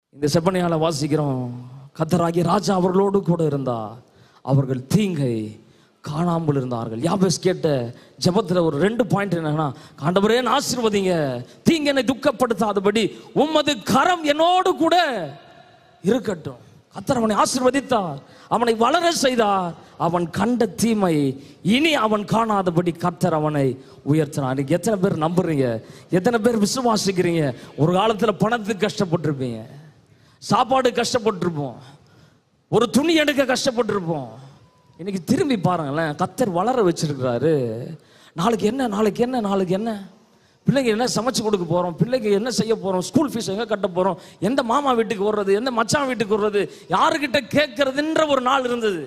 இந்த செப்பனியால வாசிக்கிறோம் கத்தராகிய ராஜா அவர்களோடு கூட இருந்தா அவர்கள் தீங்கை காணாமல் இருந்தார்கள் யாபேஸ் கேட்ட ஜெபத்துல ஒரு ரெண்டு பாயிண்ட் என்னன்னா ஆண்டவரே என்னை ஆசீர்வதிங்க தீங்கு என்னை துக்கப்படுத்தாதபடி உமது கரம் என்னோடு கூட இருக்கட்டும் கத்தர் அவனை ஆசீர்வதித்தார் அவனை வளர செய்தார் அவன் கண்ட தீமை இனி அவன் காணாதபடி கத்தர் அவனை உயர்த்தினார் இன்னைக்கு எத்தனை பேர் நம்புறீங்க எத்தனை பேர் விசுவாசிக்கிறீங்க ஒரு காலத்துல பணத்துக்கு கஷ்டப்பட்டிருப்பீங்க சாப்பாடு கஷ்டப்பட்டிருப்போம் ஒரு துணி எடுக்க கஷ்டப்பட்டிருப்போம் இன்னைக்கு திரும்பி பாருங்களேன் கத்தர் வளர வச்சிருக்கிறாரு நாளைக்கு என்ன நாளைக்கு என்ன நாளைக்கு என்ன பிள்ளைங்க என்ன சமைச்சு கொடுக்க போறோம் பிள்ளைக்கு என்ன செய்ய போறோம் ஸ்கூல் ஃபீஸ் எங்க கட்ட போறோம் எந்த மாமா வீட்டுக்கு வர்றது எந்த மச்சான் வீட்டுக்கு வர்றது யாருக்கிட்ட கேட்கறதுன்ற ஒரு நாள் இருந்தது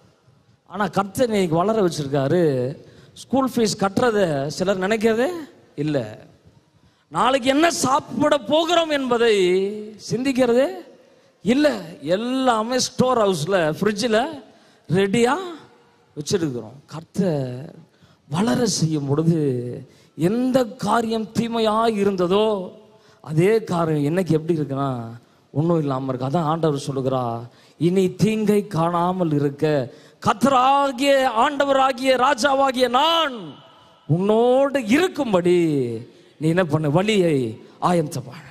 ஆனா கர்த்தர் இன்னைக்கு வளர வச்சிருக்காரு ஸ்கூல் ஃபீஸ் கட்டுறத சிலர் நினைக்கிறதே இல்லை நாளைக்கு என்ன சாப்பிட போகிறோம் என்பதை சிந்திக்கிறதே இல்லை எல்லாமே ஸ்டோர் ஹவுஸில் ஃப்ரிட்ஜில் ரெடியாக வச்சிருக்கிறோம் கர்த்தர் வளர செய்யும் பொழுது எந்த காரியம் தீமையாக இருந்ததோ அதே காரியம் என்னைக்கு எப்படி இருக்குன்னா ஒன்றும் இல்லாமல் இருக்கு அதான் ஆண்டவர் சொல்லுகிறா இனி தீங்கை காணாமல் இருக்க கத்தராகிய ஆண்டவராகிய ராஜாவாகிய நான் உன்னோடு இருக்கும்படி நீ என்ன பண்ணு வழியை ஆயத்தமான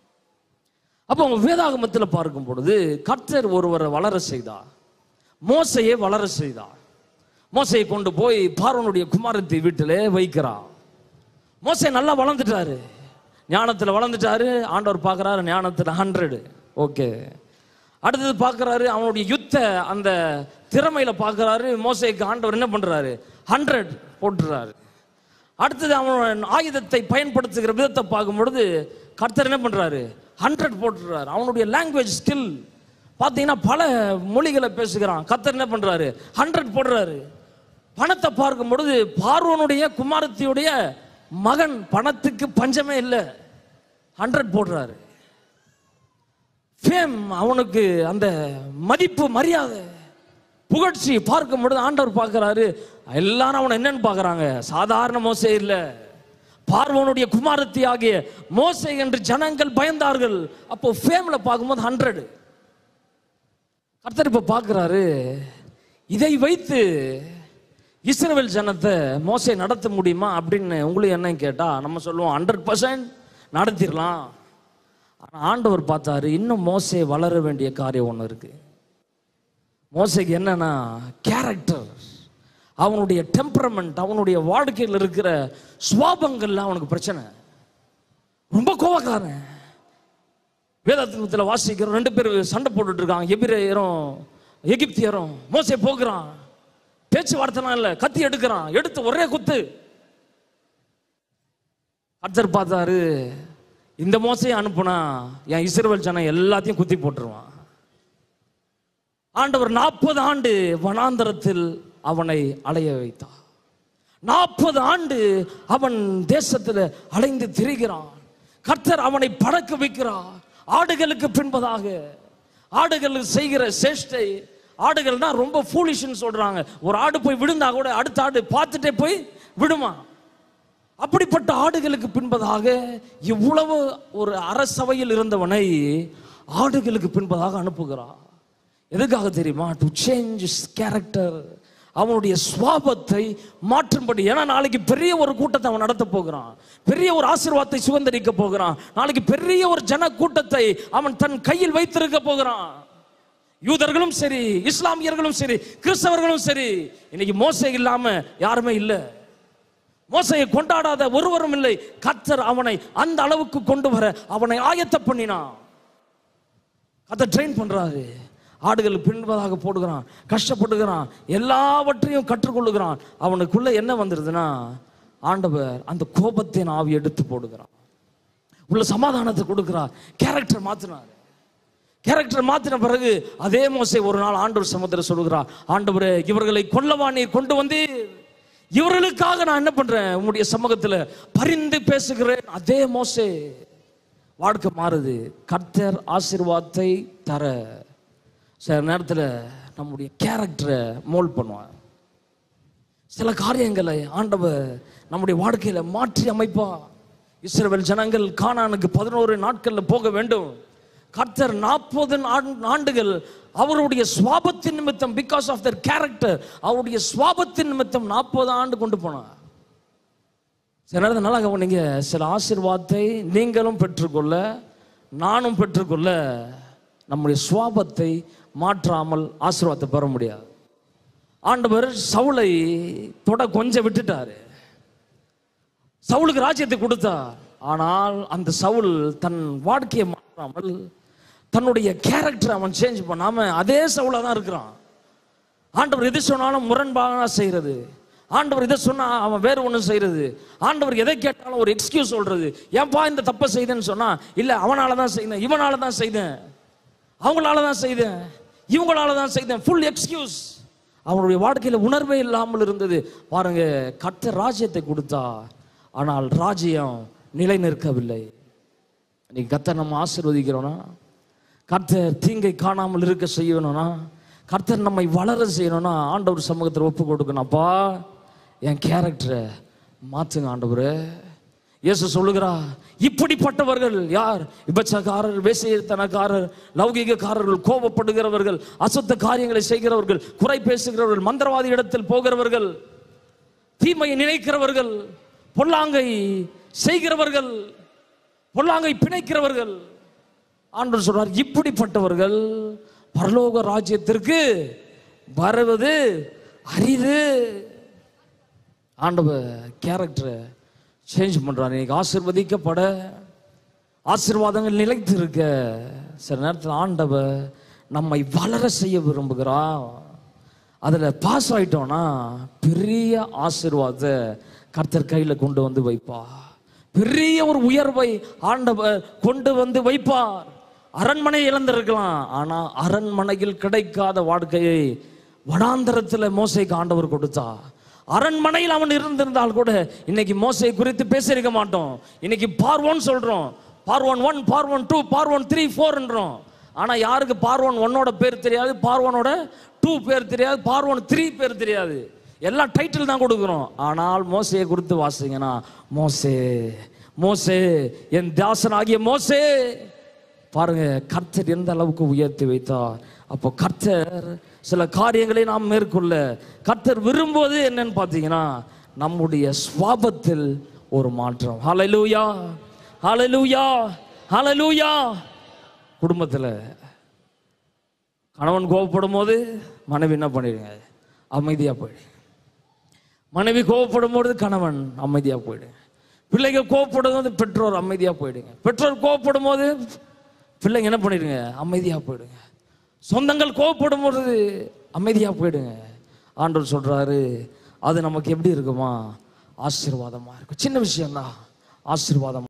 அப்போ உங்க வேதாகமத்தில் பார்க்கும் பொழுது கர்த்தர் ஒருவரை வளர செய்தார் மோசையை வளர செய்தார் மோசையை கொண்டு போய் பார்வனுடைய குமாரத்தை வீட்டிலே வைக்கிறார் மோசை நல்லா வளர்ந்துட்டாரு ஞானத்தில் வளர்ந்துட்டாரு ஆண்டவர் பார்க்குறாரு ஞானத்தில் ஹண்ட்ரடு ஓகே அடுத்தது பார்க்குறாரு அவனுடைய யுத்த அந்த திறமையில பார்க்குறாரு மோசைக்கு ஆண்டவர் என்ன பண்ணுறாரு ஹண்ட்ரட் போட்டுறாரு அடுத்தது அவன் ஆயுதத்தை பயன்படுத்துகிற விதத்தை பார்க்கும் பொழுது கர்த்தர் என்ன பண்றாரு ஹண்ட்ரட் போட்டுறாரு அவனுடைய லாங்குவேஜ் ஸ்கில் பார்த்தீங்கன்னா பல மொழிகளை பேசுகிறான் கர்த்தர் என்ன பண்றாரு ஹண்ட்ரட் போடுறாரு பணத்தை பார்க்கும் பொழுது பார்வனுடைய குமாரத்தியுடைய மகன் பணத்துக்கு பஞ்சமே இல்லை ஹண்ட்ரட் போடுறாரு ஃபேம் அவனுக்கு அந்த மதிப்பு மரியாதை புகழ்ச்சி பார்க்கும் பொழுது ஆண்டவர் பார்க்கறாரு எல்லாரும் அவனை என்னன்னு பார்க்கறாங்க சாதாரண மோசே இல்ல பார்வனுடைய குமாரத்தி ஆகிய மோசே என்று ஜனங்கள் பயந்தார்கள் அப்போ ஃபேம்ல பார்க்கும்போது ஹண்ட்ரட் கர்த்தர் இப்ப பார்க்கறாரு இதை வைத்து இஸ்ரவேல் ஜனத்தை மோசை நடத்த முடியுமா அப்படின்னு உங்களுக்கு என்ன கேட்டா நம்ம சொல்லுவோம் ஹண்ட்ரட் பர்சன்ட் நடத்திடலாம் ஆனா ஆண்டவர் பார்த்தாரு இன்னும் மோசே வளர வேண்டிய காரியம் ஒன்று இருக்கு மோசைக்கு என்னன்னா கேரக்டர் அவனுடைய டெம்பரமெண்ட் அவனுடைய வாழ்க்கையில் இருக்கிற சுவாபங்கள்ல அவனுக்கு பிரச்சனை ரொம்ப கோவக்காரன் வேதாத்திமத்தில் வாசிக்கிறோம் ரெண்டு பேர் சண்டை போட்டுட்டு இருக்காங்க எபிரேயரும் எகிப்தியரும் மோசே போகிறான் பேச்சுவார்த்தைலாம் இல்லை கத்தி எடுக்கிறான் எடுத்து ஒரே குத்து கர்த்தர் பார்த்தாரு இந்த மோசையை அனுப்புனா என் இஸ்ரவேல் ஜனம் எல்லாத்தையும் குத்தி போட்டுருவான் ஆண்டவர் நாற்பது ஆண்டு வனாந்தரத்தில் அவனை அலைய வைத்தார் நாற்பது ஆண்டு அவன் தேசத்தில் அலைந்து திரிகிறான் கர்த்தர் அவனை பறக்க வைக்கிறார் ஆடுகளுக்கு பின்பதாக ஆடுகள் செய்கிற சேஷ்டை ஆடுகள்னா ரொம்ப ஃபூலிஷ்னு சொல்றாங்க ஒரு ஆடு போய் விழுந்தா கூட அடுத்த ஆடு பார்த்துட்டே போய் விடுமா அப்படிப்பட்ட ஆடுகளுக்கு பின்பதாக இவ்வளவு ஒரு அரசவையில் இருந்தவனை ஆடுகளுக்கு பின்பதாக அனுப்புகிறார் எதுக்காக தெரியுமா டு சேஞ்ச் கேரக்டர் அவனுடைய சுவாபத்தை மாற்றும்படி ஏன்னா நாளைக்கு பெரிய ஒரு கூட்டத்தை அவன் நடத்த போகிறான் பெரிய ஒரு ஆசீர்வாதத்தை சுதந்திரிக்க போகிறான் நாளைக்கு பெரிய ஒரு ஜன கூட்டத்தை அவன் தன் கையில் வைத்திருக்க போகிறான் யூதர்களும் சரி இஸ்லாமியர்களும் சரி கிறிஸ்தவர்களும் சரி இன்னைக்கு மோசை இல்லாம யாருமே இல்லை மோசையை கொண்டாடாத ஒருவரும் இல்லை கர்த்தர் அவனை அந்த அளவுக்கு கொண்டு வர அவனை ஆயத்த பண்ணினான் கத்தை ட்ரெயின் பண்றாரு ஆடுகள் பின்பதாக போடுகிறான் கஷ்டப்படுகிறான் எல்லாவற்றையும் கற்றுக்கொள்ளுகிறான் அவனுக்குள்ள என்ன வந்துருதுன்னா ஆண்டவர் அந்த கோபத்தின் ஆவி எடுத்து போடுகிறான் உள்ள சமாதானத்தை கொடுக்கிறார் கேரக்டர் மாத்தினார் கேரக்டர் மாத்தின பிறகு அதே மோசை ஒரு நாள் ஆண்டவர் சமுத்திர சொல்லுகிறார் ஆண்டவரே இவர்களை கொல்லவா நீர் கொண்டு வந்து இவர்களுக்காக நான் என்ன பண்றேன் உம்முடைய சமூகத்தில் பரிந்து பேசுகிறேன் அதே மோசே வாழ்க்கை மாறுது கர்த்தர் ஆசீர்வாதத்தை தர சில நேரத்தில் நம்முடைய கேரக்டரை மோல்ட் பண்ணுவார் சில காரியங்களை ஆண்டவர் நம்முடைய வாழ்க்கையில மாற்றி அமைப்பா இஸ்ரவேல் ஜனங்கள் கானானுக்கு பதினோரு நாட்கள்ல போக வேண்டும் கர்த்தர் நாற்பது ஆண்டுகள் அவருடைய சுவாபத்தின் நிமித்தம் பிகாஸ் ஆஃப் தர் கேரக்டர் அவருடைய சுவாபத்தின் நிமித்தம் நாற்பது ஆண்டு கொண்டு போனார் சில நேரத்தில் நல்லா கவனிங்க சில ஆசீர்வாதத்தை நீங்களும் பெற்றுக்கொள்ள நானும் பெற்றுக்கொள்ள நம்முடைய சுவாபத்தை மாற்றாமல் ஆசீர்வாதத்தை பெற முடியாது ஆண்டவர் சவுளை தொட கொஞ்சம் விட்டுட்டாரு சவுலுக்கு ராஜ்யத்தை கொடுத்தார் ஆனால் அந்த சவுல் தன் வாழ்க்கையை மாற்றாமல் தன்னுடைய கேரக்டர் அவன் சேஞ்ச் பண்ணாம அதே சவுலா தான் இருக்கிறான் ஆண்டவர் எது சொன்னாலும் முரண்பாக செய்யறது ஆண்டவர் இதை சொன்னா அவன் வேற ஒன்று செய்யறது ஆண்டவர் எதை கேட்டாலும் ஒரு எக்ஸ்கியூஸ் சொல்றது ஏன்பா இந்த தப்பை செய்தேன்னு சொன்னா இல்ல அவனால தான் செய்தேன் இவனால தான் செய்தேன் அவங்களால தான் செய்தேன் இவங்களால தான் செய்தேன் ஃபுல் எக்ஸ்கியூஸ் அவனுடைய வாழ்க்கையில உணர்வே இல்லாமல் இருந்தது பாருங்க கட்ட ராஜ்யத்தை கொடுத்தா ஆனால் ராஜ்யம் நிலை நிற்கவில்லை நீ கர்த்தர் நம்ம ஆசீர்வதிக்கிறோம்னா கர்த்தர் தீங்கை காணாமல் இருக்க செய்யணும்னா கர்த்தர் நம்மை வளர செய்யணும்னா ஆண்டவர் சமூகத்தில் ஒப்பு கொடுக்கணும்ப்பா என் கேரக்டரை மாற்றுங்க ஆண்டவரே இயேசு சொல்லுகிறா இப்படிப்பட்டவர்கள் யார் விபச்சக்காரர் வேசியத்தனக்காரர் லௌகிகக்காரர்கள் கோபப்படுகிறவர்கள் அசுத்த காரியங்களை செய்கிறவர்கள் குறை பேசுகிறவர்கள் மந்திரவாதி இடத்தில் போகிறவர்கள் தீமையை நினைக்கிறவர்கள் பொல்லாங்கை செய்கிறவர்கள் பொல்லாங்கை பிணைக்கிறவர்கள் ஆண்டவர் சொல்றார் இப்படிப்பட்டவர்கள் பரலோக ராஜ்யத்திற்கு வருவது அரிது ஆண்டவர் கேரக்டரை சேஞ்ச் பண்றார் இன்னைக்கு ஆசிர்வதிக்கப்பட ஆசீர்வாதங்கள் நிலைத்து இருக்க சில நேரத்தில் ஆண்டவர் நம்மை வளர செய்ய விரும்புகிறார் அதில் பாஸ் ஆயிட்டோம்னா பெரிய ஆசீர்வாதத்தை கர்த்தர் கையில் கொண்டு வந்து வைப்பா பெரிய ஒரு உயர்வை ஆண்டவர் கொண்டு வந்து வைப்பார் அரண்மனை இழந்திருக்கலாம் ஆனா அரண்மனையில் கிடைக்காத வாழ்க்கையை வனாந்தரத்தில் மோசைக்கு ஆண்டவர் கொடுத்தா அரண்மனையில் அவன் இருந்திருந்தால் கூட இன்னைக்கு மோசை குறித்து பேசியிருக்க மாட்டோம் இன்னைக்கு பார் ஒன் சொல்றோம் for one one for one two for one three ஃபோர்ன்றோம் ஆனா யாருக்கு பார் ஒன் ஒன்னோட பேர் தெரியாது பார் ஒனோட டூ பேர் தெரியாது பார் ஒன் த்ரீ பேர் தெரியாது எல்லாம் டைட்டில் தான் கொடுக்குறோம் ஆனால் மோசையை குறித்து வாசிங்கன்னா மோசே மோசே என் தாசனாகிய மோசே பாருங்க கர்த்தர் எந்த அளவுக்கு உயர்த்தி வைத்தார் அப்போ கர்த்தர் சில காரியங்களை நாம் மேற்கொள்ள கர்த்தர் விரும்புவது என்னன்னு பார்த்தீங்கன்னா நம்முடைய சுவாபத்தில் ஒரு மாற்றம் ஹalleluya ஹalleluya ஹalleluya குடும்பத்தில் கணவன் கோவப்படும் போது மனைவி என்ன பண்ணிடுங்க அமைதியாக போயிடு மனைவி கோவப்படும் பொழுது கணவன் அமைதியாக போயிடுங்க பிள்ளைகள் கோவப்படும் போது பெற்றோர் அமைதியாக போயிடுங்க பெற்றோர் கோவப்படும் போது பிள்ளைங்க என்ன பண்ணிடுங்க அமைதியாக போயிடுங்க சொந்தங்கள் கோவப்படும் பொழுது அமைதியாக போயிடுங்க ஆண்டவர் சொல்றாரு அது நமக்கு எப்படி இருக்குமா ஆசீர்வாதமா இருக்கும் சின்ன விஷயம்தான் ஆசீர்வாதம்